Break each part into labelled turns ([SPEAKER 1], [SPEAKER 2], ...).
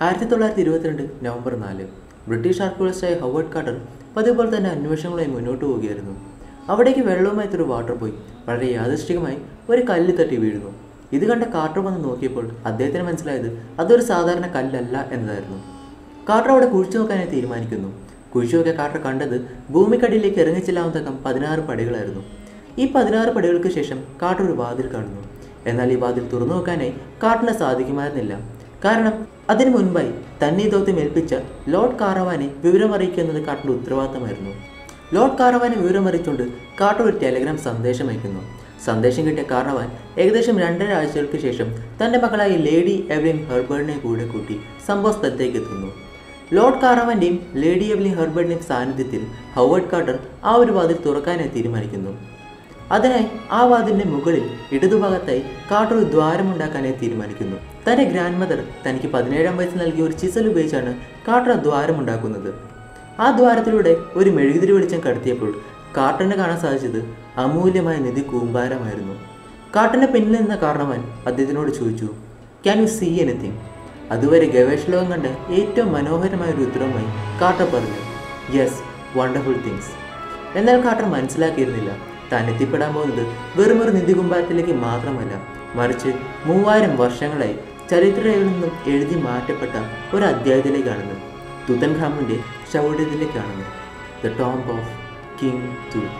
[SPEAKER 1] ആയിരത്തി തൊള്ളായിരത്തി ഇരുപത്തിരണ്ട് നവംബർ നാല് ബ്രിട്ടീഷ് ആർക്കിയോളജിസ്റ്റായ ഹൊവേർഡ് കാർട്ടർ പതിപോലെ തന്നെ അന്വേഷണങ്ങളുമായി മുന്നോട്ട് പോവുകയായിരുന്നു അവിടേക്ക് വെള്ളവുമായി ഒരു വാട്ടർ പോയി വളരെ യാദൃശ്ചികമായി ഒരു കല്ല് തട്ടി വീഴുന്നു ഇത് കണ്ട കാർട്ടർ വന്ന് നോക്കിയപ്പോൾ അദ്ദേഹത്തിന് മനസ്സിലായത് അതൊരു സാധാരണ കല്ലല്ല എന്നതായിരുന്നു കാർട്ടർ അവിടെ കുഴിച്ചു നോക്കാനായി തീരുമാനിക്കുന്നു കുഴിച്ചു നോക്കിയ കാർട്ടർ കണ്ടത് ഭൂമിക്കടിയിലേക്ക് ഇറങ്ങിച്ചെല്ലാവുന്നതക്കം പതിനാറ് പടികളായിരുന്നു ഈ പതിനാറ് പടികൾക്ക് ശേഷം കാർട്ടർ ഒരു വാതിൽ കാണുന്നു എന്നാൽ ഈ വാതിൽ തുറന്നു നോക്കാനായി കാർട്ടറിന് സാധിക്കുമായിരുന്നില്ല കാരണം അതിനു മുൻപായി തന്നെ ഈ ദൗത്യം ഏൽപ്പിച്ച ലോർഡ് കാറവാനെ വിവരമറിയിക്കുന്നത് കാർട്ടറിന്റെ ഉത്തരവാദിത്തമായിരുന്നു ലോർഡ് കാറവാനെ വിവരമറിയിച്ചുകൊണ്ട് കാർട്ടർ ഒരു ടെലഗ്രാം സന്ദേശം അയക്കുന്നു സന്ദേശം കിട്ടിയ കാർണവാൻ ഏകദേശം രണ്ടര ആഴ്ചകൾക്ക് ശേഷം തന്റെ മകളായ ലേഡി എവലിൻ ഹെർബേർഡിനെ കൂടെ കൂട്ടി സംഭവ സ്ഥലത്തേക്ക് എത്തുന്നു ലോർഡ് കാറവാന്റെയും ലേഡി എവലിൻ ഹെർബേർഡിന്റെയും സാന്നിധ്യത്തിൽ ഹൗവേർഡ് കാർട്ടർ ആ ഒരു വാതിൽ തുറക്കാനായി തീരുമാനിക്കുന്നു അതിനായി ആ വാതിലിന്റെ മുകളിൽ ഇടതുഭാഗത്തായി കാർട്ടർ ഒരു ദ്വാരമുണ്ടാക്കാനായി തീരുമാനിക്കുന്നു തന്റെ ഗ്രാൻഡ് മദർ തനിക്ക് പതിനേഴാം വയസ്സ് നൽകിയ ഒരു ചിസൽ ഉപയോഗിച്ചാണ് കാർട്ടർ ആ ദ്വാരമുണ്ടാക്കുന്നത് ആ ദ്വാരത്തിലൂടെ ഒരു മെഴുകുതിരി വെളിച്ചം കടത്തിയപ്പോൾ കാർട്ടറിന് കാണാൻ സാധിച്ചത് അമൂല്യമായ നിധി കൂമ്പാരമായിരുന്നു കാർട്ടറിന്റെ പിന്നിൽ നിന്ന കാരണവൻ അദ്ദേഹത്തിനോട് ചോദിച്ചു ക്യാൻ യു സീ എനിത്തിങ് അതുവരെ ഗവേഷണലോകം കണ്ട ഏറ്റവും മനോഹരമായ ഒരു ഉത്തരവുമായി കാർട്ടർ പറഞ്ഞു യെസ് വണ്ടർഫുൾ തിങ്സ് എന്നാൽ കാർട്ടർ മനസ്സിലാക്കിയിരുന്നില്ല താൻ എത്തിപ്പെടാൻ പോകുന്നത് വെറും ഒരു നിധി കുമ്പാരത്തിലേക്ക് മാത്രമല്ല മറിച്ച് മൂവായിരം വർഷങ്ങളായി ചരിത്രയിൽ നിന്നും എഴുതി മാറ്റപ്പെട്ട ഒരു അധ്യായത്തിലേക്കാണെന്ന് തുതൻ ഖാമിൻ്റെ ശൗര്യത്തിലേക്കാണെന്ന് the tomb of king Tut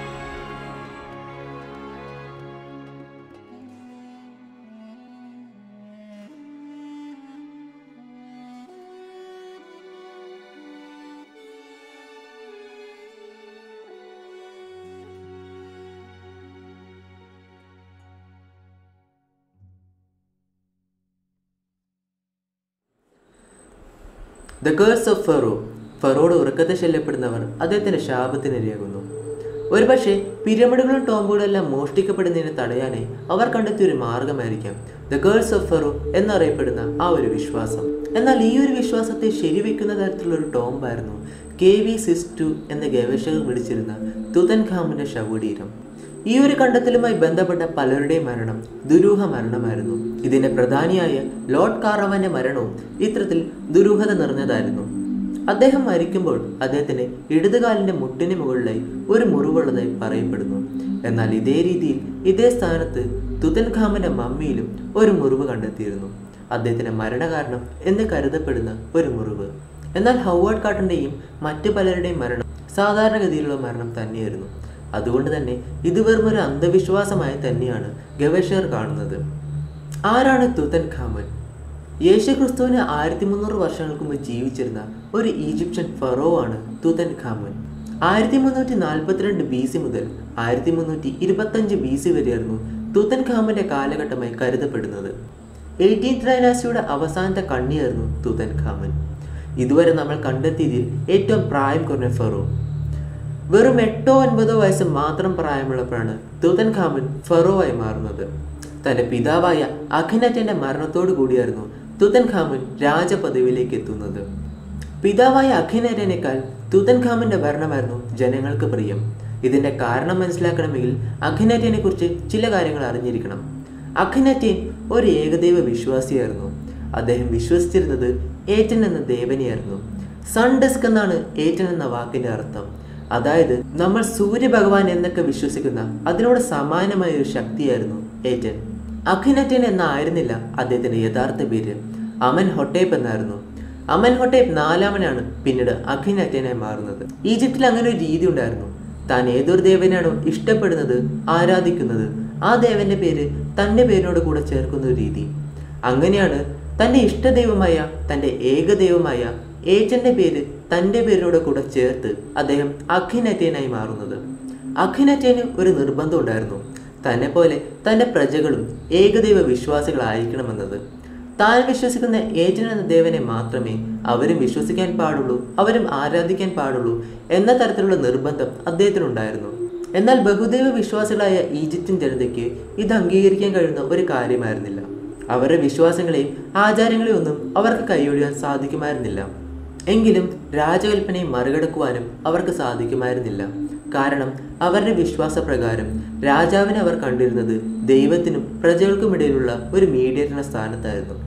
[SPEAKER 1] the curse of pharaoh ഫെറോയുടെ ഉറക്കത്തെ ശല്യപ്പെടുന്നവർ അദ്ദേഹത്തിന്റെ ശാപത്തിനിരയാകുന്നു ഒരുപക്ഷെ പിരമിഡുകളും ടോമ്പുകളും എല്ലാം മോഷ്ടിക്കപ്പെടുന്നതിനെ തടയാനായി അവർ കണ്ടെത്തിയ ഒരു മാർഗമായിരിക്കാം ദ ഗേൾസ് ഓഫ് ഫെറോ എന്നറിയപ്പെടുന്ന ആ ഒരു വിശ്വാസം എന്നാൽ ഈ ഒരു വിശ്വാസത്തെ ശരിവെക്കുന്ന തരത്തിലുള്ള ഒരു ടോംബായിരുന്നു കെ വി സിസ് ടു എന്ന ഗവേഷകർ വിളിച്ചിരുന്ന തുതൻ ഖാമിന്റെ ശവകുടീരം ഈ ഒരു കണ്ടെത്തലുമായി ബന്ധപ്പെട്ട പലരുടെയും മരണം ദുരൂഹ മരണമായിരുന്നു ഇതിന്റെ പ്രധാനിയായ ലോർഡ് കാറവന്റെ മരണവും ഇത്തരത്തിൽ ദുരൂഹത നിറഞ്ഞതായിരുന്നു അദ്ദേഹം മരിക്കുമ്പോൾ അദ്ദേഹത്തിന് ഇടതുകാലിന്റെ മുട്ടിന് മുകളിലായി ഒരു മുറിവുള്ളതായി പറയപ്പെടുന്നു എന്നാൽ ഇതേ രീതിയിൽ ഇതേ സ്ഥാനത്ത് തുതൻഖാമിന്റെ മമ്മിയിലും ഒരു മുറിവ് കണ്ടെത്തിയിരുന്നു അദ്ദേഹത്തിന്റെ മരണകാരണം എന്ന് കരുതപ്പെടുന്ന ഒരു മുറിവ് എന്നാൽ ഹൗവാർഡ് കാട്ടന്റെയും മറ്റു പലരുടെയും മരണം സാധാരണഗതിയിലുള്ള മരണം തന്നെയായിരുന്നു അതുകൊണ്ട് തന്നെ ഇത് വെറും ഒരു അന്ധവിശ്വാസമായി തന്നെയാണ് ഗവേഷകർ കാണുന്നത് ആരാണ് തുതൻ ഖാമൻ യേശു ക്രിസ്തുവിന് ആയിരത്തി മുന്നൂറ് വർഷങ്ങൾക്ക് മുമ്പ് ജീവിച്ചിരുന്ന ഒരു ഈജിപ്ഷ്യൻ ഫറോ ആണ് തുതൻ ഖാമൻ ആയിരത്തി മുന്നൂറ്റി നാൽപ്പത്തിരണ്ട് ബി സി മുതൽ ആയിരത്തി മുന്നൂറ്റി ഇരുപത്തഞ്ച് ബി സി വരെയായിരുന്നു തുതൻ ഖാമന്റെ കാലഘട്ടമായി കരുതപ്പെടുന്നത് എയ്റ്റീൻത് ഡൈനാസ്റ്റിയുടെ അവസാനത്തെ കണ്ണിയായിരുന്നു തുതൻ ഖാമൻ ഇതുവരെ നമ്മൾ കണ്ടെത്തിയതിൽ ഏറ്റവും പ്രായം കുറഞ്ഞ ഫറോ വെറും എട്ടോ ഒൻപതോ വയസ്സ് മാത്രം പ്രായമുള്ളപ്പോഴാണ് തുതൻ ഖാമൻ ഫറോവായി മാറുന്നത് തന്റെ പിതാവായ അഖിനറ്റന്റെ മരണത്തോടു കൂടിയായിരുന്നു തുതൻ ഖാമൻ രാജപദവിയിലേക്ക് എത്തുന്നത് പിതാവായ അഖിനറ്റനേക്കാൾ തുതൻ ഖാമന്റെ ഭരണമായിരുന്നു ജനങ്ങൾക്ക് പ്രിയം ഇതിന്റെ കാരണം മനസ്സിലാക്കണമെങ്കിൽ അഖിനറ്റനെ കുറിച്ച് ചില കാര്യങ്ങൾ അറിഞ്ഞിരിക്കണം അഖിനറ്റൻ ഒരു ഏകദൈവ വിശ്വാസിയായിരുന്നു അദ്ദേഹം വിശ്വസിച്ചിരുന്നത് ഏറ്റൻ എന്ന ദേവനെയായിരുന്നു സൺ ഡെസ്ക് എന്നാണ് ഏറ്റൻ എന്ന വാക്കിന്റെ അർത്ഥം അതായത് നമ്മൾ സൂര്യഭഗവാൻ എന്നൊക്കെ വിശ്വസിക്കുന്ന അതിനോട് സമാനമായ ഒരു ശക്തിയായിരുന്നു ഏറ്റൻ അഖിനറ്റൻ എന്നായിരുന്നില്ല അദ്ദേഹത്തിന്റെ യഥാർത്ഥ പേര് അമൻ ഹൊട്ടേപ്പ് എന്നായിരുന്നു അമൻ ഹൊട്ടേപ്പ് നാലാമനാണ് പിന്നീട് അഖിനറ്റനായി മാറുന്നത് ഈജിപ്തിൽ അങ്ങനെ ഒരു രീതി ഉണ്ടായിരുന്നു താൻ ഏതൊരു ദേവനാണോ ഇഷ്ടപ്പെടുന്നത് ആരാധിക്കുന്നത് ആ ദേവന്റെ പേര് തന്റെ പേരിനോട് കൂടെ ചേർക്കുന്ന ഒരു രീതി അങ്ങനെയാണ് തന്റെ ഇഷ്ടദൈവമായ തന്റെ ഏകദൈവമായ ഏജന്റെ പേര് തന്റെ പേരിനോട് കൂടെ ചേർത്ത് അദ്ദേഹം അഖിനറ്റേനായി മാറുന്നത് അഖിനറ്റേന് ഒരു നിർബന്ധം ഉണ്ടായിരുന്നു തന്നെ പോലെ തന്റെ പ്രജകളും ഏകദൈവ വിശ്വാസികളായിരിക്കണമെന്നത് താൻ വിശ്വസിക്കുന്ന ഏജൻ എന്ന ദേവനെ മാത്രമേ അവരും വിശ്വസിക്കാൻ പാടുള്ളൂ അവരും ആരാധിക്കാൻ പാടുള്ളൂ എന്ന തരത്തിലുള്ള നിർബന്ധം അദ്ദേഹത്തിനുണ്ടായിരുന്നു എന്നാൽ ബഹുദൈവ വിശ്വാസികളായ ഈജിപ്ഷ്യൻ ജനതയ്ക്ക് ഇത് അംഗീകരിക്കാൻ കഴിയുന്ന ഒരു കാര്യമായിരുന്നില്ല അവരുടെ വിശ്വാസങ്ങളെയും ആചാരങ്ങളെയും ഒന്നും അവർക്ക് കൈയൊഴിയാൻ സാധിക്കുമായിരുന്നില്ല എങ്കിലും രാജകൽപ്പനയെ മറികടക്കുവാനും അവർക്ക് സാധിക്കുമായിരുന്നില്ല കാരണം അവരുടെ വിശ്വാസപ്രകാരം രാജാവിനെ അവർ കണ്ടിരുന്നത് ദൈവത്തിനും പ്രജകൾക്കുമിടയിലുള്ള ഒരു മീഡിയേറ്ററിന്റെ സ്ഥാനത്തായിരുന്നു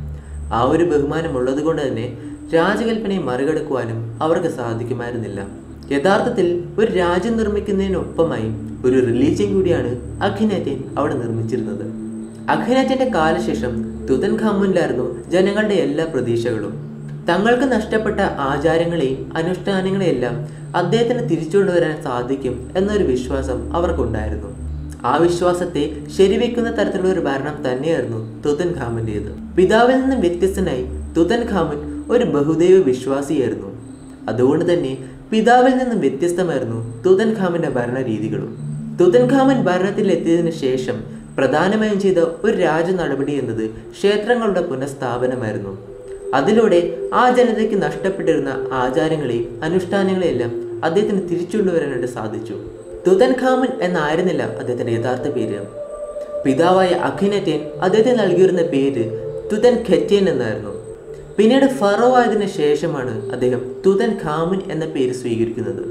[SPEAKER 1] ആ ഒരു ബഹുമാനം ഉള്ളതുകൊണ്ട് തന്നെ രാജകൽപ്പനയെ മറികടക്കുവാനും അവർക്ക് സാധിക്കുമായിരുന്നില്ല യഥാർത്ഥത്തിൽ ഒരു രാജ്യം നിർമ്മിക്കുന്നതിനൊപ്പമായി ഒരു റിലീജിയൻ കൂടിയാണ് അഖിനേറ്റൻ അവിടെ നിർമ്മിച്ചിരുന്നത് അഖിനേറ്റന്റെ കാലശേഷം തുതൻ ഖാമുനിലായിരുന്നു ജനങ്ങളുടെ എല്ലാ പ്രതീക്ഷകളും തങ്ങൾക്ക് നഷ്ടപ്പെട്ട ആചാരങ്ങളെയും അനുഷ്ഠാനങ്ങളെയെല്ലാം അദ്ദേഹത്തിന് തിരിച്ചു കൊണ്ടുവരാൻ സാധിക്കും എന്നൊരു വിശ്വാസം അവർക്കുണ്ടായിരുന്നു ആ വിശ്വാസത്തെ ശരിവെക്കുന്ന തരത്തിലുള്ള ഒരു ഭരണം തന്നെയായിരുന്നു തുതൻ ഖാമിൻ്റെത് പിതാവിൽ നിന്നും വ്യത്യസ്തനായി തുതൻ ഖാമൻ ഒരു ബഹുദൈവ വിശ്വാസിയായിരുന്നു അതുകൊണ്ട് തന്നെ പിതാവിൽ നിന്നും വ്യത്യസ്തമായിരുന്നു തുതൻ ഖാമിന്റെ ഭരണരീതികളും തുതൻ ഖാമൻ ഭരണത്തിൽ എത്തിയതിനു ശേഷം പ്രധാനമായും ചെയ്ത ഒരു രാജ നടപടി എന്നത് ക്ഷേത്രങ്ങളുടെ പുനഃസ്ഥാപനമായിരുന്നു അതിലൂടെ ആ ജനതയ്ക്ക് നഷ്ടപ്പെട്ടിരുന്ന ആചാരങ്ങളെയും അനുഷ്ഠാനങ്ങളെയെല്ലാം അദ്ദേഹത്തിന് തിരിച്ചുകൊണ്ടുവരാനായിട്ട് സാധിച്ചു തുതൻ ഖാമൻ എന്നായിരുന്നില്ല അദ്ദേഹത്തിന്റെ യഥാർത്ഥ പേര് പിതാവായ അഖിനറ്റേൻ അദ്ദേഹത്തിന് നൽകിയിരുന്ന പേര് തുതൻ ഖെറ്റേൻ എന്നായിരുന്നു പിന്നീട് ഫറോ ആയതിനു ശേഷമാണ് അദ്ദേഹം തുതൻ ഖാമുൻ എന്ന പേര് സ്വീകരിക്കുന്നത്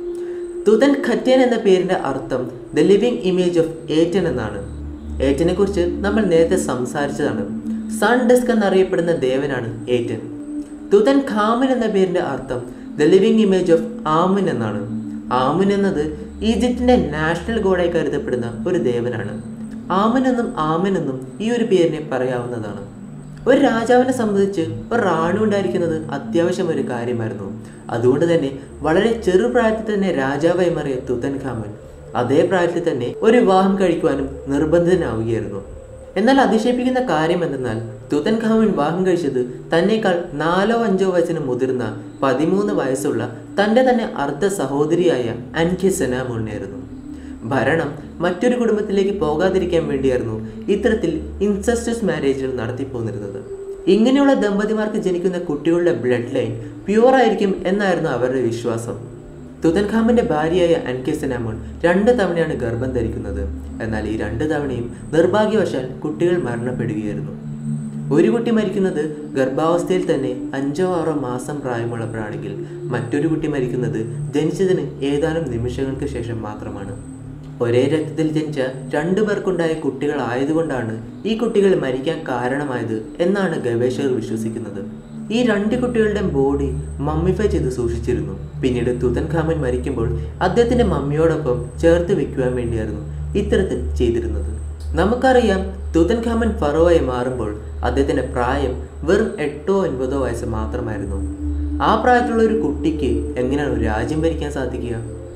[SPEAKER 1] തുതൻ ഖറ്റേൻ എന്ന പേരിന്റെ അർത്ഥം the living image of Aten എന്നാണ് ഏറ്റനെ കുറിച്ച് നമ്മൾ നേരത്തെ സംസാരിച്ചതാണ് സൺ ഡെസ്ക് എന്നറിയപ്പെടുന്ന ദേവനാണ് ഏറ്റൻ തുതൻ ഖാമുൻ എന്ന പേരിന്റെ അർത്ഥം the living image of Amun എന്നാണ് ആമുൻ എന്നത് ഈജിപ്തിന്റെ നാഷണൽ ഗോഡായി കരുതപ്പെടുന്ന ഒരു ദേവനാണ് ആമൻ എന്നും ആമൻ എന്നും ഈ ഒരു പേരിനെ പറയാവുന്നതാണ് ഒരു രാജാവിനെ സംബന്ധിച്ച് ഒരു റാണി ഉണ്ടായിരിക്കുന്നത് അത്യാവശ്യം ഒരു കാര്യമായിരുന്നു അതുകൊണ്ട് തന്നെ വളരെ ചെറുപ്രായത്തിൽ തന്നെ രാജാവായി മാറിയ തുതൻ ഖാമൻ അതേ പ്രായത്തിൽ തന്നെ ഒരു വിവാഹം കഴിക്കുവാനും നിർബന്ധിതനാവുകയായിരുന്നു എന്നാൽ അതിശയിപ്പിക്കുന്ന കാര്യം എന്തെന്നാൽ തുതൻ ഖാമൻ വിവാഹം കഴിച്ചത് തന്നേക്കാൾ നാലോ അഞ്ചോ വയസ്സിന് മുതിർന്ന പതിമൂന്ന് വയസ്സുള്ള തൻ്റെ തന്നെ അർദ്ധ സഹോദരിയായ അൻഖിസനാമുണ്ണായിരുന്നു ഭരണം മറ്റൊരു കുടുംബത്തിലേക്ക് പോകാതിരിക്കാൻ വേണ്ടിയായിരുന്നു ഇത്തരത്തിൽ ഇൻസസ്റ്റസ് മാരേജുകൾ നടത്തിപ്പോന്നിരുന്നത് ഇങ്ങനെയുള്ള ദമ്പതിമാർക്ക് ജനിക്കുന്ന കുട്ടികളുടെ ബ്ലഡ് ലൈൻ പ്യുവർ ആയിരിക്കും എന്നായിരുന്നു അവരുടെ വിശ്വാസം തുതൻഖാമിന്റെ ഭാര്യയായ അൻകെസനാമോൺ രണ്ട് തവണയാണ് ഗർഭം ധരിക്കുന്നത് എന്നാൽ ഈ രണ്ട് തവണയും നിർഭാഗ്യവശാൽ കുട്ടികൾ മരണപ്പെടുകയായിരുന്നു ഒരു കുട്ടി മരിക്കുന്നത് ഗർഭാവസ്ഥയിൽ തന്നെ അഞ്ചോ ആറോ മാസം പ്രായമുള്ളപ്പോഴാണെങ്കിൽ മറ്റൊരു കുട്ടി മരിക്കുന്നത് ജനിച്ചതിന് ഏതാനും നിമിഷങ്ങൾക്ക് ശേഷം മാത്രമാണ് ഒരേ രക്തത്തിൽ ജനിച്ച രണ്ടു പേർക്കുണ്ടായ കുട്ടികളായതുകൊണ്ടാണ് ഈ കുട്ടികൾ മരിക്കാൻ കാരണമായത് എന്നാണ് ഗവേഷകർ വിശ്വസിക്കുന്നത് ഈ രണ്ട് കുട്ടികളുടെ ബോഡി മമ്മിഫൈ ചെയ്ത് സൂക്ഷിച്ചിരുന്നു പിന്നീട് തുതൻ ഖാമൻ മരിക്കുമ്പോൾ അദ്ദേഹത്തിന്റെ മമ്മിയോടൊപ്പം ചേർത്ത് വെക്കുവാൻ വേണ്ടിയായിരുന്നു ഇത്തരത്തിൽ ചെയ്തിരുന്നത് നമുക്കറിയാം തുതൻ ഖാമൻ ഫറോവായി മാറുമ്പോൾ അദ്ദേഹത്തിന്റെ പ്രായം വെറും എട്ടോ ഒൻപതോ വയസ്സ് മാത്രമായിരുന്നു ആ പ്രായത്തിലുള്ള ഒരു കുട്ടിക്ക് എങ്ങനെയാണ് ഒരു രാജ്യം ഭരിക്കാൻ സാധിക്കുക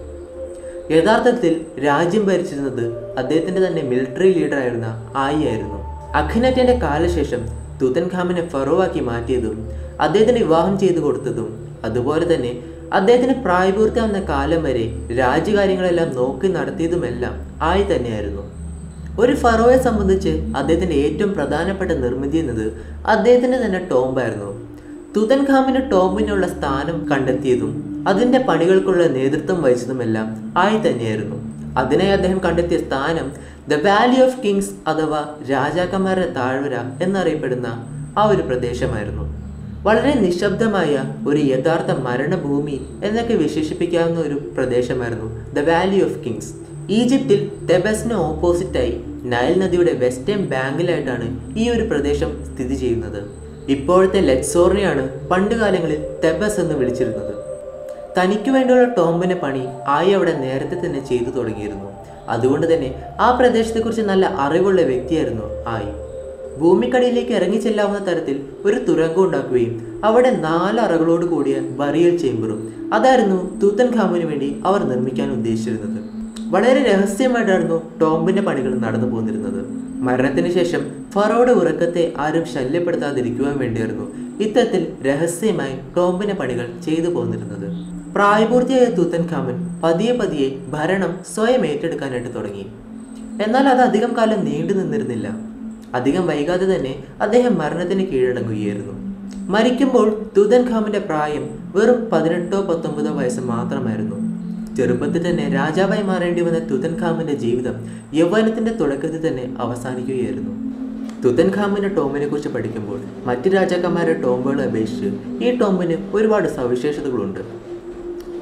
[SPEAKER 1] യഥാർത്ഥത്തിൽ രാജ്യം ഭരിച്ചിരുന്നത് അദ്ദേഹത്തിന്റെ തന്നെ മിലിറ്ററി ലീഡറായിരുന്ന ആയി ആയിരുന്നു അഖിനറ്റന്റെ കാലശേഷം തുതൻ ഖാമിനെ ഫറോവാക്കി മാറ്റിയതും അദ്ദേഹത്തിന് വിവാഹം ചെയ്തു കൊടുത്തതും അതുപോലെ തന്നെ അദ്ദേഹത്തിന് പ്രായപൂർത്തിയാവുന്ന കാലം വരെ രാജ്യകാര്യങ്ങളെല്ലാം നോക്കി നടത്തിയതുമെല്ലാം ആയി തന്നെയായിരുന്നു ഒരു ഫറോയെ സംബന്ധിച്ച് അദ്ദേഹത്തിന്റെ ഏറ്റവും പ്രധാനപ്പെട്ട നിർമ്മിതി എന്നത് അദ്ദേഹത്തിന്റെ തന്നെ ടോംബായിരുന്നു തുതൻ ഖാമിന് ടോംബിനുള്ള സ്ഥാനം കണ്ടെത്തിയതും അതിന്റെ പണികൾക്കുള്ള നേതൃത്വം വഹിച്ചതുമെല്ലാം ആയി തന്നെയായിരുന്നു അതിനായി അദ്ദേഹം കണ്ടെത്തിയ സ്ഥാനം ദ വാലി ഓഫ് കിങ്സ് അഥവാ രാജാക്കന്മാരുടെ താഴ്വര എന്നറിയപ്പെടുന്ന ആ ഒരു പ്രദേശമായിരുന്നു വളരെ നിശബ്ദമായ ഒരു യഥാർത്ഥ മരണഭൂമി എന്നൊക്കെ വിശേഷിപ്പിക്കാവുന്ന ഒരു പ്രദേശമായിരുന്നു ദ വാലി ഓഫ് കിങ്സ് ഈജിപ്തിൽ തെബസിന് ഓപ്പോസിറ്റായി നൈൽ നദിയുടെ വെസ്റ്റേൺ ബാങ്കിലായിട്ടാണ് ഈ ഒരു പ്രദേശം സ്ഥിതി ചെയ്യുന്നത് ഇപ്പോഴത്തെ ലെക്സോറിനെയാണ് പണ്ടുകാലങ്ങളിൽ തെബസ് എന്ന് വിളിച്ചിരുന്നത് തനിക്ക് വേണ്ടിയുള്ള ടോംബിന്റെ പണി ആയി അവിടെ നേരത്തെ തന്നെ ചെയ്തു തുടങ്ങിയിരുന്നു അതുകൊണ്ട് തന്നെ ആ പ്രദേശത്തെക്കുറിച്ച് നല്ല അറിവുള്ള വ്യക്തിയായിരുന്നു ആയി ഭൂമിക്കടിയിലേക്ക് ഇറങ്ങി ചെല്ലാവുന്ന തരത്തിൽ ഒരു തുരങ്കം ഉണ്ടാക്കുകയും അവിടെ നാല് അറകളോട് കൂടിയ ബറിയൽ ചേമ്പറും അതായിരുന്നു തൂത്തൻ ഖാമിന് വേണ്ടി അവർ നിർമ്മിക്കാൻ ഉദ്ദേശിച്ചിരുന്നത് വളരെ രഹസ്യമായിട്ടായിരുന്നു ടോംബിന്റെ പണികൾ നടന്നു പോന്നിരുന്നത് മരണത്തിന് ശേഷം ഫറോയുടെ ഉറക്കത്തെ ആരും ശല്യപ്പെടുത്താതിരിക്കുവാൻ വേണ്ടിയായിരുന്നു ഇത്തരത്തിൽ രഹസ്യമായി ടോംബിന്റെ പണികൾ ചെയ്തു പോന്നിരുന്നത് പ്രായപൂർത്തിയായ തൂത്തൻ ഖാമൻ പതിയെ പതിയെ ഭരണം സ്വയം ഏറ്റെടുക്കാനായിട്ട് തുടങ്ങി എന്നാൽ അത് അധികം കാലം നീണ്ടു നിന്നിരുന്നില്ല അധികം വൈകാതെ തന്നെ അദ്ദേഹം മരണത്തിന് കീഴടങ്ങുകയായിരുന്നു മരിക്കുമ്പോൾ തുതൻ ഖാമിന്റെ പ്രായം വെറും പതിനെട്ടോ പത്തൊമ്പതോ വയസ്സ് മാത്രമായിരുന്നു ചെറുപ്പത്തിൽ തന്നെ രാജാവായി മാറേണ്ടി വന്ന തുതൻ ഖാമിന്റെ ജീവിതം യൗവനത്തിന്റെ തുടക്കത്തിൽ തന്നെ അവസാനിക്കുകയായിരുന്നു തുതൻ ഖാമിന്റെ ടോമിനെ കുറിച്ച് പഠിക്കുമ്പോൾ മറ്റ് രാജാക്കന്മാരുടെ ടോമ്പുകളെ അപേക്ഷിച്ച് ഈ ടോമ്പിന് ഒരുപാട് സവിശേഷതകളുണ്ട്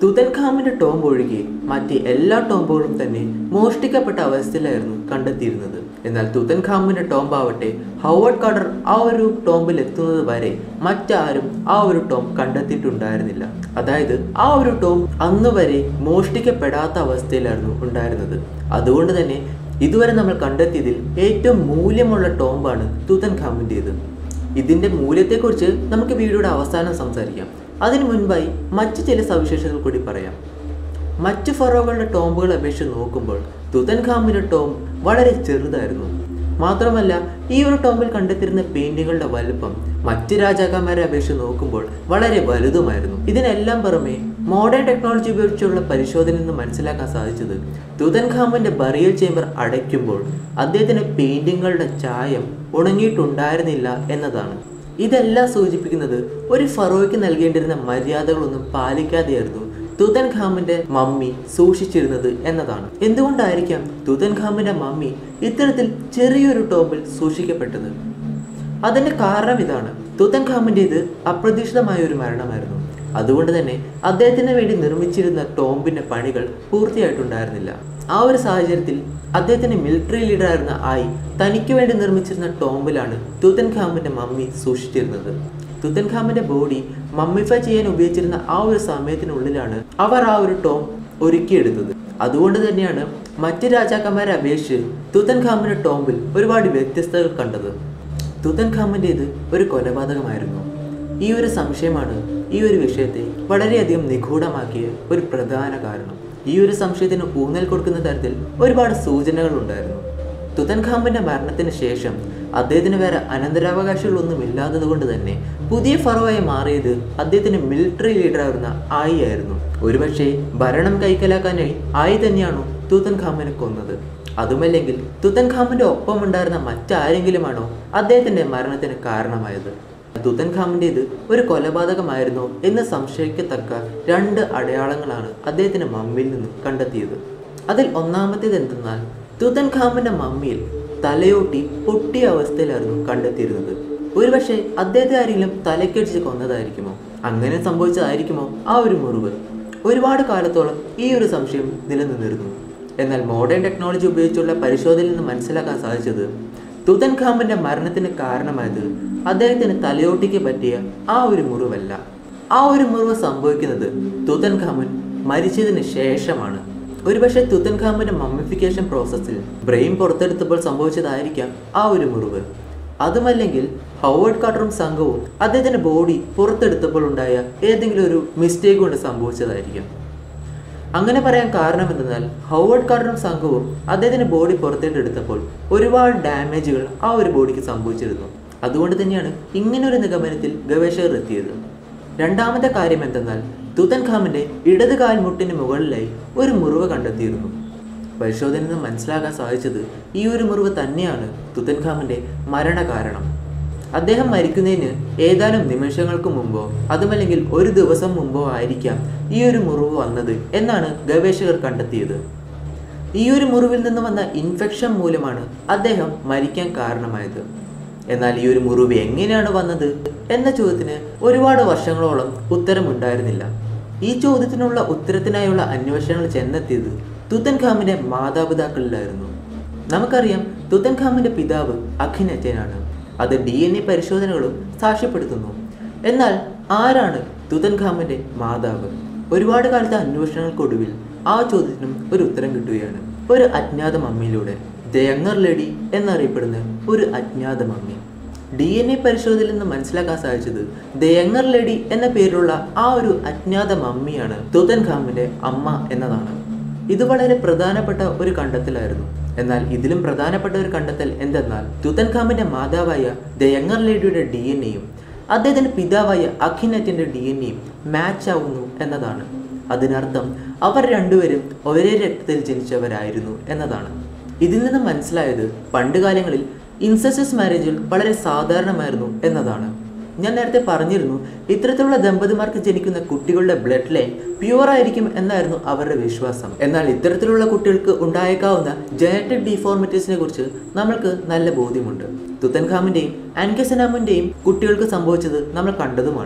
[SPEAKER 1] തുതൻഖാമിന്റെ ടോംബ് ഒഴികെ മറ്റ് എല്ലാ ടോംബുകളും തന്നെ മോഷ്ടിക്കപ്പെട്ട അവസ്ഥയിലായിരുന്നു കണ്ടെത്തിയിരുന്നത് എന്നാൽ തുതൻഖാമിന്റെ ടോംബ് ആവട്ടെ ഹൗവർഡ് കാർഡർ ആ ഒരു ടോംബിൽ എത്തുന്നത് വരെ മറ്റാരും ആ ഒരു ടോം കണ്ടെത്തിയിട്ടുണ്ടായിരുന്നില്ല അതായത് ആ ഒരു ടോം അന്ന് വരെ മോഷ്ടിക്കപ്പെടാത്ത അവസ്ഥയിലായിരുന്നു ഉണ്ടായിരുന്നത് അതുകൊണ്ട് തന്നെ ഇതുവരെ നമ്മൾ കണ്ടെത്തിയതിൽ ഏറ്റവും മൂല്യമുള്ള ടോംബാണ് തുതൻഖാമിൻ്റെത് ഇതിന്റെ മൂല്യത്തെക്കുറിച്ച് നമുക്ക് വീഡിയോയുടെ അവസാനം സംസാരിക്കാം അതിനു മുൻപായി മറ്റു ചില സവിശേഷതകൾ കൂടി പറയാം മറ്റു ഫറോകളുടെ ടോംബുകൾ അപേക്ഷിച്ച് നോക്കുമ്പോൾ തുതൻഖാമിന്റെ ടോംബ് വളരെ ചെറുതായിരുന്നു മാത്രമല്ല ഈ ഒരു ടോംബിൽ കണ്ടെത്തിരുന്ന പെയിന്റിങ്ങുകളുടെ വലുപ്പം മറ്റ് രാജാക്കന്മാരെ അപേക്ഷിച്ച് നോക്കുമ്പോൾ വളരെ വലുതുമായിരുന്നു ഇതിനെല്ലാം പുറമെ മോഡേൺ ടെക്നോളജി ഉപയോഗിച്ചുള്ള പരിശോധനയിൽ നിന്ന് മനസ്സിലാക്കാൻ സാധിച്ചത് തുതൻഖാമിന്റെ ബറിയൽ ചേംബർ അടയ്ക്കുമ്പോൾ അദ്ദേഹത്തിന്റെ പെയിന്റിങ്ങുകളുടെ ചായം ഉണങ്ങിയിട്ടുണ്ടായിരുന്നില്ല എന്നതാണ് ഇതെല്ലാം സൂചിപ്പിക്കുന്നത് ഒരു ഫറോയ്ക്ക് നൽകേണ്ടിരുന്ന മര്യാദകളൊന്നും പാലിക്കാതെയായിരുന്നു തുതൻഖാമിന്റെ മമ്മി സൂക്ഷിച്ചിരുന്നത് എന്നതാണ് എന്തുകൊണ്ടായിരിക്കാം തുതൻഖാമിന്റെ മമ്മി ഇത്തരത്തിൽ ചെറിയൊരു ടോപ്പിൽ സൂക്ഷിക്കപ്പെട്ടത് അതിന്റെ കാരണം ഇതാണ് തുതൻഖാമിൻ്റെത് അപ്രതീക്ഷിതമായ ഒരു മരണമായിരുന്നു അതുകൊണ്ട് തന്നെ അദ്ദേഹത്തിന് വേണ്ടി നിർമ്മിച്ചിരുന്ന ടോംബിന്റെ പണികൾ പൂർത്തിയായിട്ടുണ്ടായിരുന്നില്ല ആ ഒരു സാഹചര്യത്തിൽ അദ്ദേഹത്തിന്റെ മിലിറ്ററി ലീഡറായിരുന്ന ആയി തനിക്ക് വേണ്ടി നിർമ്മിച്ചിരുന്ന ടോംബിലാണ് തുതൻഖാമിന്റെ മമ്മി സൂക്ഷിച്ചിരുന്നത് തുതൻഖാമിന്റെ ബോഡി മമ്മിഫൈ ചെയ്യാൻ ഉപയോഗിച്ചിരുന്ന ആ ഒരു സമയത്തിനുള്ളിലാണ് അവർ ആ ഒരു ടോം ഒരുക്കിയെടുത്തത് അതുകൊണ്ട് തന്നെയാണ് മറ്റ് രാജാക്കന്മാരെ അപേക്ഷിച്ച് തുതൻഖാമിന്റെ ടോംബിൽ ഒരുപാട് വ്യത്യസ്തതകൾ കണ്ടത് തുതൻഖാമിൻ്റെത് ഒരു കൊലപാതകമായിരുന്നു ഈ ഒരു സംശയമാണ് ഈ ഒരു വിഷയത്തെ വളരെയധികം നിഗൂഢമാക്കിയ ഒരു പ്രധാന കാരണം ഈ ഒരു സംശയത്തിന് ഊന്നൽ കൊടുക്കുന്ന തരത്തിൽ ഒരുപാട് സൂചനകൾ ഉണ്ടായിരുന്നു തുതൻഖാമിന്റെ മരണത്തിന് ശേഷം അദ്ദേഹത്തിന് വേറെ അനന്തരാവകാശികളൊന്നും ഇല്ലാത്തത് കൊണ്ട് തന്നെ പുതിയ ഫറോയായി മാറിയത് അദ്ദേഹത്തിന്റെ മിലിറ്ററി ലീഡറായിരുന്ന ആയി ആയിരുന്നു ഒരുപക്ഷെ ഭരണം കൈക്കലാക്കാനായി ആയി തന്നെയാണോ തുതൻഖാമിനെ കൊന്നത് അതുമല്ലെങ്കിൽ തുതൻഖാമിന്റെ ഒപ്പം ഉണ്ടായിരുന്ന മറ്റാരെങ്കിലുമാണോ അദ്ദേഹത്തിന്റെ മരണത്തിന് കാരണമായത് തുതൻഖാമിൻ്റെത് ഒരു കൊലപാതകമായിരുന്നോ എന്ന് സംശയിക്കത്തക്ക രണ്ട് അടയാളങ്ങളാണ് അദ്ദേഹത്തിന്റെ മമ്മിയിൽ നിന്നും കണ്ടെത്തിയത് അതിൽ ഒന്നാമത്തേത് എന്തെന്നാൽ തുതൻഖാമിന്റെ മമ്മിയിൽ തലയോട്ടി പൊട്ടിയ അവസ്ഥയിലായിരുന്നു കണ്ടെത്തിയിരുന്നത് ഒരുപക്ഷെ അദ്ദേഹത്തെ ആരെങ്കിലും തലക്കടിച്ച് കൊന്നതായിരിക്കുമോ അങ്ങനെ സംഭവിച്ചതായിരിക്കുമോ ആ ഒരു മുറിവ് ഒരുപാട് കാലത്തോളം ഈ ഒരു സംശയം നിലനിന്നിരുന്നു എന്നാൽ മോഡേൺ ടെക്നോളജി ഉപയോഗിച്ചുള്ള പരിശോധനയിൽ നിന്ന് മനസ്സിലാക്കാൻ സാധിച്ചത് തുതൻഖാമിന്റെ മരണത്തിന് കാരണമായത് അദ്ദേഹത്തിന് തലയോട്ടിക്ക് പറ്റിയ ആ ഒരു മുറിവല്ല ആ ഒരു മുറിവ് സംഭവിക്കുന്നത് തുതൻഖാമൻ മരിച്ചതിന് ശേഷമാണ് ഒരുപക്ഷെ തുതൻഖാമിന്റെ മമ്മിഫിക്കേഷൻ പ്രോസസ്സിൽ ബ്രെയിൻ പുറത്തെടുത്തപ്പോൾ സംഭവിച്ചതായിരിക്കാം ആ ഒരു മുറിവ് അതുമല്ലെങ്കിൽ ഹൗവേർഡ് കാർട്ടറും സംഘവും അദ്ദേഹത്തിന്റെ ബോഡി പുറത്തെടുത്തപ്പോൾ ഉണ്ടായ ഏതെങ്കിലും ഒരു മിസ്റ്റേക്ക് കൊണ്ട് സംഭവിച്ചതായിരിക്കാം അങ്ങനെ പറയാൻ കാരണം എന്തെന്നാൽ ഹൗവേർഡ് കാർട്ടറും സംഘവും അദ്ദേഹത്തിന്റെ ബോഡി പുറത്തേട്ടെടുത്തപ്പോൾ ഒരുപാട് ഡാമേജുകൾ ആ ഒരു ബോഡിക്ക് സംഭവിച്ചിരുന്നു അതുകൊണ്ട് തന്നെയാണ് ഇങ്ങനൊരു നിഗമനത്തിൽ ഗവേഷകർ എത്തിയത് രണ്ടാമത്തെ കാര്യം എന്തെന്നാൽ തുതൻഖാമിന്റെ ഇടത് കാൽമുട്ടിന് മുകളിലായി ഒരു മുറിവ് കണ്ടെത്തിയിരുന്നു പരിശോധനയിൽ നിന്ന് മനസ്സിലാക്കാൻ സാധിച്ചത് ഈ ഒരു മുറിവ് തന്നെയാണ് തുതൻഖാമിന്റെ മരണകാരണം അദ്ദേഹം മരിക്കുന്നതിന് ഏതാനും നിമിഷങ്ങൾക്ക് മുമ്പോ അതുമല്ലെങ്കിൽ ഒരു ദിവസം മുമ്പോ ആയിരിക്കാം ഈ ഒരു മുറിവ് വന്നത് എന്നാണ് ഗവേഷകർ കണ്ടെത്തിയത് ഈ ഒരു മുറിവിൽ നിന്ന് വന്ന ഇൻഫെക്ഷൻ മൂലമാണ് അദ്ദേഹം മരിക്കാൻ കാരണമായത് എന്നാൽ ഈ ഒരു മുറിവ് എങ്ങനെയാണ് വന്നത് എന്ന ചോദ്യത്തിന് ഒരുപാട് വർഷങ്ങളോളം ഉത്തരമുണ്ടായിരുന്നില്ല ഈ ചോദ്യത്തിനുള്ള ഉത്തരത്തിനായുള്ള അന്വേഷണങ്ങൾ ചെന്നെത്തിയത് തുത്തൻഖാമിന്റെ മാതാപിതാക്കളിലായിരുന്നു നമുക്കറിയാം തുത്തൻഖാമിന്റെ പിതാവ് അഖിനറ്റനാണ് അത് ഡി എൻ എ പരിശോധനകളും സാക്ഷ്യപ്പെടുത്തുന്നു എന്നാൽ ആരാണ് തുതൻഖാമിന്റെ മാതാവ് ഒരുപാട് കാലത്തെ അന്വേഷണങ്ങൾക്കൊടുവിൽ ആ ചോദ്യത്തിനും ഒരു ഉത്തരം കിട്ടുകയാണ് ഒരു അജ്ഞാത മമ്മിയിലൂടെ ദ യങ്ങർ ലേഡി എന്നറിയപ്പെടുന്ന ഒരു അജ്ഞാത മമ്മി ഡി എൻ എ പരിശോധനയിൽ നിന്ന് മനസ്സിലാക്കാൻ സാധിച്ചത് ദ യങ്ങർ ലേഡി എന്ന പേരിലുള്ള ആ ഒരു അജ്ഞാത മമ്മിയാണ് തുതൻഖാമിന്റെ അമ്മ എന്നതാണ് ഇത് വളരെ പ്രധാനപ്പെട്ട ഒരു കണ്ടെത്തലായിരുന്നു എന്നാൽ ഇതിലും പ്രധാനപ്പെട്ട ഒരു കണ്ടെത്തൽ എന്തെന്നാൽ തുതൻഖാമിന്റെ മാതാവായ ദ യങ്ങർ ലേഡിയുടെ ഡി എൻ എയും അദ്ദേഹത്തിന്റെ പിതാവായ അഖിനറ്റിന്റെ ഡി എൻ എയും മാച്ച് ആവുന്നു എന്നതാണ് അതിനർത്ഥം അവർ രണ്ടുപേരും ഒരേ രക്തത്തിൽ ജനിച്ചവരായിരുന്നു എന്നതാണ് ഇതിൽ നിന്ന് മനസ്സിലായത് പണ്ടുകാലങ്ങളിൽ ഇൻസെസ്റ്റസ് മാരേജുകൾ വളരെ സാധാരണമായിരുന്നു എന്നതാണ് ഞാൻ നേരത്തെ പറഞ്ഞിരുന്നു ഇത്തരത്തിലുള്ള ദമ്പതിമാർക്ക് ജനിക്കുന്ന കുട്ടികളുടെ ബ്ലഡ് ലൈൻ പ്യുവർ ആയിരിക്കും എന്നായിരുന്നു അവരുടെ വിശ്വാസം എന്നാൽ ഇത്തരത്തിലുള്ള കുട്ടികൾക്ക് ഉണ്ടായേക്കാവുന്ന ജനറ്റിക് ഡിഫോർമിറ്റീസിനെ കുറിച്ച് നമ്മൾക്ക് നല്ല ബോധ്യമുണ്ട് തുത്തൻഖാമിന്റെയും ആൻകസനാമിന്റെയും കുട്ടികൾക്ക് സംഭവിച്ചത് നമ്മൾ കണ്ടതുമാണ്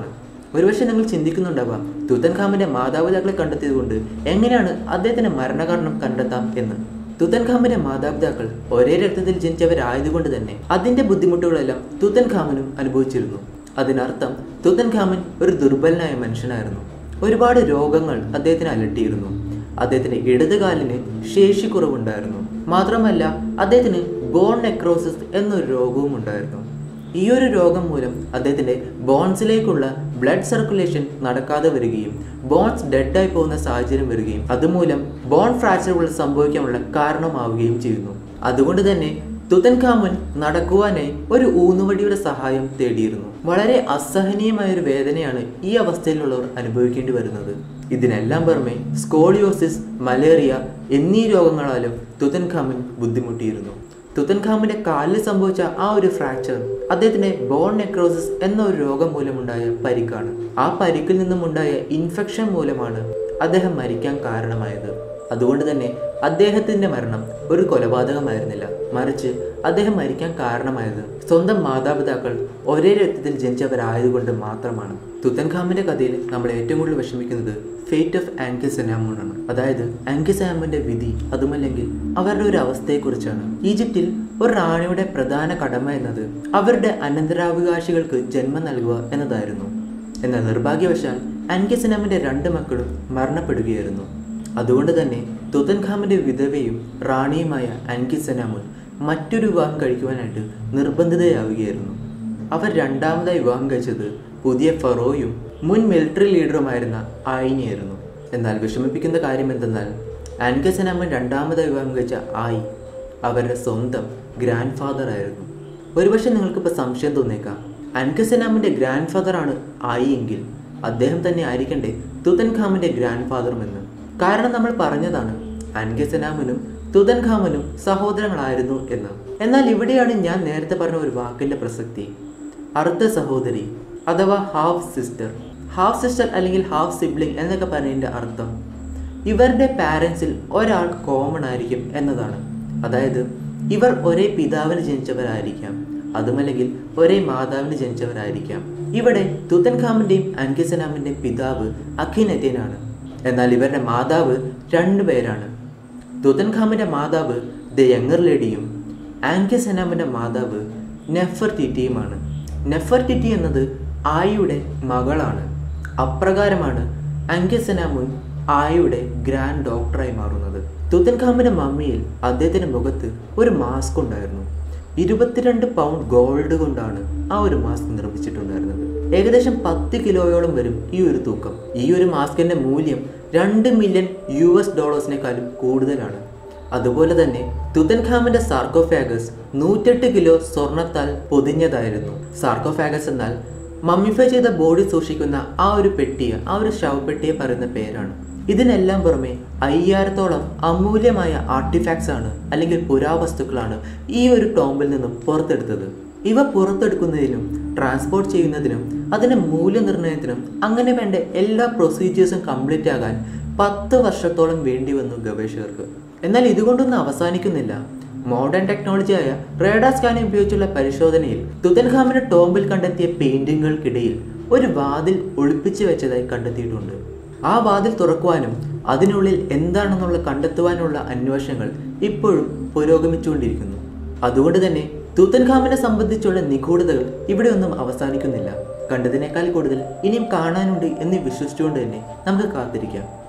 [SPEAKER 1] ഒരുപക്ഷെ നിങ്ങൾ ചിന്തിക്കുന്നുണ്ടാവാം തുത്തൻഖാമിന്റെ മാതാപിതാക്കളെ കണ്ടെത്തിയതുകൊണ്ട് എങ്ങനെയാണ് അദ്ദേഹത്തിന്റെ മരണകാരണം കണ്ടെത്താം എന്ന് തുത്തൻഖാമിന്റെ മാതാപിതാക്കൾ ഒരേ രക്തത്തിൽ ജനിച്ചവരായതുകൊണ്ട് തന്നെ അതിന്റെ ബുദ്ധിമുട്ടുകളെല്ലാം തുത്തൻഖാമനും അനുഭവിച്ചിരുന്നു അതിനർത്ഥം തുത്തൻഖാമൻ ഒരു ദുർബലനായ മനുഷ്യനായിരുന്നു ഒരുപാട് രോഗങ്ങൾ അദ്ദേഹത്തിന് അലട്ടിയിരുന്നു അദ്ദേഹത്തിന്റെ ഇടതുകാലിന് ശേഷിക്കുറവുണ്ടായിരുന്നു മാത്രമല്ല അദ്ദേഹത്തിന് ബോൺ നെക്രോസിസ് എന്നൊരു രോഗവും ഉണ്ടായിരുന്നു ഈ ഒരു രോഗം മൂലം അദ്ദേഹത്തിന്റെ ബോൺസിലേക്കുള്ള ബ്ലഡ് സർക്കുലേഷൻ നടക്കാതെ വരികയും ബോൺസ് ഡെഡായി പോകുന്ന സാഹചര്യം വരികയും അതുമൂലം ബോൺ ഫ്രാക്ചറുകൾ സംഭവിക്കാനുള്ള കാരണമാവുകയും ചെയ്യുന്നു അതുകൊണ്ട് തന്നെ തുതൻഖാമുൻ നടക്കുവാനായി ഒരു ഊന്നുവടിയുടെ സഹായം തേടിയിരുന്നു വളരെ അസഹനീയമായ ഒരു വേദനയാണ് ഈ അവസ്ഥയിലുള്ളവർ അനുഭവിക്കേണ്ടി വരുന്നത് ഇതിനെല്ലാം പുറമെ സ്കോളിയോസിസ് മലേറിയ എന്നീ രോഗങ്ങളാലും തുതൻഖാമുൻ ബുദ്ധിമുട്ടിയിരുന്നു തുതൻഖാമിന്റെ കാലിൽ സംഭവിച്ച ആ ഒരു ഫ്രാക്ചർ അദ്ദേഹത്തിന്റെ ബോൺ നെക്രോസിസ് എന്ന ഒരു രോഗം മൂലമുണ്ടായ പരിക്കാണ് ആ പരിക്കിൽ നിന്നും ഉണ്ടായ ഇൻഫെക്ഷൻ മൂലമാണ് അദ്ദേഹം മരിക്കാൻ കാരണമായത് അതുകൊണ്ട് തന്നെ അദ്ദേഹത്തിന്റെ മരണം ഒരു കൊലപാതകമായിരുന്നില്ല മറിച്ച് അദ്ദേഹം മരിക്കാൻ കാരണമായത് സ്വന്തം മാതാപിതാക്കൾ ഒരേ രക്തത്തിൽ ജനിച്ചവരായതുകൊണ്ട് മാത്രമാണ് തുത്തൻഖാമിന്റെ കഥയിൽ നമ്മൾ ഏറ്റവും കൂടുതൽ വിഷമിക്കുന്നത് ഫേറ്റ് ഓഫ് ആങ്കിസനാമോൺ ആണ് അതായത് ആങ്കിസനാമോന്റെ വിധി അതുമല്ലെങ്കിൽ അവരുടെ ഒരു അവസ്ഥയെക്കുറിച്ചാണ് ഈജിപ്തിൽ ഒരു റാണിയുടെ പ്രധാന കടമ എന്നത് അവരുടെ അനന്തരാവകാശികൾക്ക് ജന്മം നൽകുക എന്നതായിരുന്നു എന്നാൽ നിർഭാഗ്യവശാൽ ആൻകിസനാമിന്റെ രണ്ട് മക്കളും മരണപ്പെടുകയായിരുന്നു അതുകൊണ്ട് തന്നെ തുതൻഖാമിന്റെ വിധവയും റാണിയുമായ അൻകിസനാമുൻ മറ്റൊരു വിവാഹം കഴിക്കുവാനായിട്ട് നിർബന്ധിതയാവുകയായിരുന്നു അവർ രണ്ടാമതായി വിവാഹം കഴിച്ചത് പുതിയ ഫറോയും മുൻ മിലിറ്ററി ലീഡറുമായിരുന്ന ആയിനിയായിരുന്നു എന്നാൽ വിഷമിപ്പിക്കുന്ന കാര്യം എന്തെന്നാൽ അൻകസനാമൻ രണ്ടാമതായി വിവാഹം കഴിച്ച ആയി അവരുടെ സ്വന്തം ഗ്രാൻഡ് ഫാദർ ആയിരുന്നു ഒരുപക്ഷെ നിങ്ങൾക്കിപ്പോൾ സംശയം തോന്നിയേക്കാം അൻകസനാമിന്റെ ഗ്രാൻഡ് ഫാദർ ആണ് ആയി എങ്കിൽ അദ്ദേഹം തന്നെ ആയിരിക്കണ്ടേ തുതൻഖാമിന്റെ ഗ്രാൻഡ് ഫാദറുമെന്ന് കാരണം നമ്മൾ പറഞ്ഞതാണ് അൻകസനാമനും തുതൻഖാമനും സഹോദരങ്ങളായിരുന്നു എന്ന് എന്നാൽ ഇവിടെയാണ് ഞാൻ നേരത്തെ പറഞ്ഞ ഒരു വാക്കിന്റെ പ്രസക്തി അർദ്ധ സഹോദരി അഥവാ ഹാഫ് സിസ്റ്റർ ഹാഫ് സിസ്റ്റർ അല്ലെങ്കിൽ ഹാഫ് സിബ്ലിംഗ് എന്നൊക്കെ പറഞ്ഞതിൻ്റെ അർത്ഥം ഇവരുടെ പാരൻസിൽ ഒരാൾ കോമൺ ആയിരിക്കും എന്നതാണ് അതായത് ഇവർ ഒരേ പിതാവിന് ജനിച്ചവരായിരിക്കാം അതുമല്ലെങ്കിൽ ഒരേ മാതാവിന് ജനിച്ചവരായിരിക്കാം ഇവിടെ തുത്തൻഖാമിൻ്റെയും അൻകിസനാമിൻ്റെയും പിതാവ് അഖിനത്യനാണ് എന്നാൽ ഇവരുടെ മാതാവ് രണ്ടുപേരാണ് തുതൻഖാമിന്റെ മാതാവ് ദ യങ്ങർ ലേഡിയും ആൻകസനാമിന്റെ മാതാവ് നെഫർ ടിറ്റിയുമാണ് നെഫർ ടിറ്റി എന്നത് ആയിയുടെ മകളാണ് അപ്രകാരമാണ് അങ്കസനാമുൻ ആയിയുടെ ഗ്രാൻഡ് ഡോക്ടറായി മാറുന്നത് തുത്തൻഖാമിന്റെ മമ്മിയിൽ അദ്ദേഹത്തിന്റെ മുഖത്ത് ഒരു മാസ്ക് ഉണ്ടായിരുന്നു ഇരുപത്തിരണ്ട് പൗണ്ട് ഗോൾഡ് കൊണ്ടാണ് ആ ഒരു മാസ്ക് നിർമ്മിച്ചിട്ടുണ്ടായിരുന്നത് ഏകദേശം പത്ത് കിലോയോളം വരും ഈ ഒരു തൂക്കം ഈ ഒരു മാസ്കിന്റെ മൂല്യം രണ്ട് മില്യൺ യു എസ് ഡോളേഴ്സിനേക്കാളും കൂടുതലാണ് അതുപോലെ തന്നെ തുതൻഖാമിന്റെ സാർക്കോഫാഗസ് നൂറ്റെട്ട് കിലോ സ്വർണത്താൽ പൊതിഞ്ഞതായിരുന്നു സാർക്കോഫാഗസ് എന്നാൽ മമ്മിഫൈ ചെയ്ത ബോഡി സൂക്ഷിക്കുന്ന ആ ഒരു പെട്ടിയെ ആ ഒരു ശവപ്പെട്ടിയെ പറയുന്ന പേരാണ് ഇതിനെല്ലാം പുറമെ അയ്യായിരത്തോളം അമൂല്യമായ ആർട്ടിഫാക്ട്സ് ആണ് അല്ലെങ്കിൽ പുരാവസ്തുക്കളാണ് ഈ ഒരു ടോംബിൽ നിന്നും പുറത്തെടുത്തത് ഇവ പുറത്തെടുക്കുന്നതിനും ട്രാൻസ്പോർട്ട് ചെയ്യുന്നതിനും അതിന്റെ മൂല്യനിർണ്ണയത്തിനും അങ്ങനെ വേണ്ട എല്ലാ പ്രൊസീജിയേഴ്സും കംപ്ലീറ്റ് ആകാൻ പത്ത് വർഷത്തോളം വേണ്ടി വന്നു ഗവേഷകർക്ക് എന്നാൽ ഇതുകൊണ്ടൊന്നും അവസാനിക്കുന്നില്ല മോഡേൺ ടെക്നോളജിയായ റേഡാർ സ്കാനിംഗ് ഉപയോഗിച്ചുള്ള പരിശോധനയിൽ തുതൻഖാമിന്റെ ടോംബിൽ കണ്ടെത്തിയ പെയിന്റിങ്ങുകൾക്കിടയിൽ ഒരു വാതിൽ ഒളിപ്പിച്ചു വെച്ചതായി കണ്ടെത്തിയിട്ടുണ്ട് ആ വാതിൽ തുറക്കുവാനും അതിനുള്ളിൽ എന്താണെന്നുള്ള കണ്ടെത്തുവാനുള്ള അന്വേഷണങ്ങൾ ഇപ്പോഴും പുരോഗമിച്ചുകൊണ്ടിരിക്കുന്നു അതുകൊണ്ട് തന്നെ തൂത്തൻഖാമിനെ സംബന്ധിച്ചുള്ള നിഗൂഢതകൾ ഇവിടെ ഒന്നും അവസാനിക്കുന്നില്ല കണ്ടതിനേക്കാൾ കൂടുതൽ ഇനിയും കാണാനുണ്ട് എന്ന് വിശ്വസിച്ചുകൊണ്ട് തന്നെ നമുക്ക് കാത്തിരിക്കാം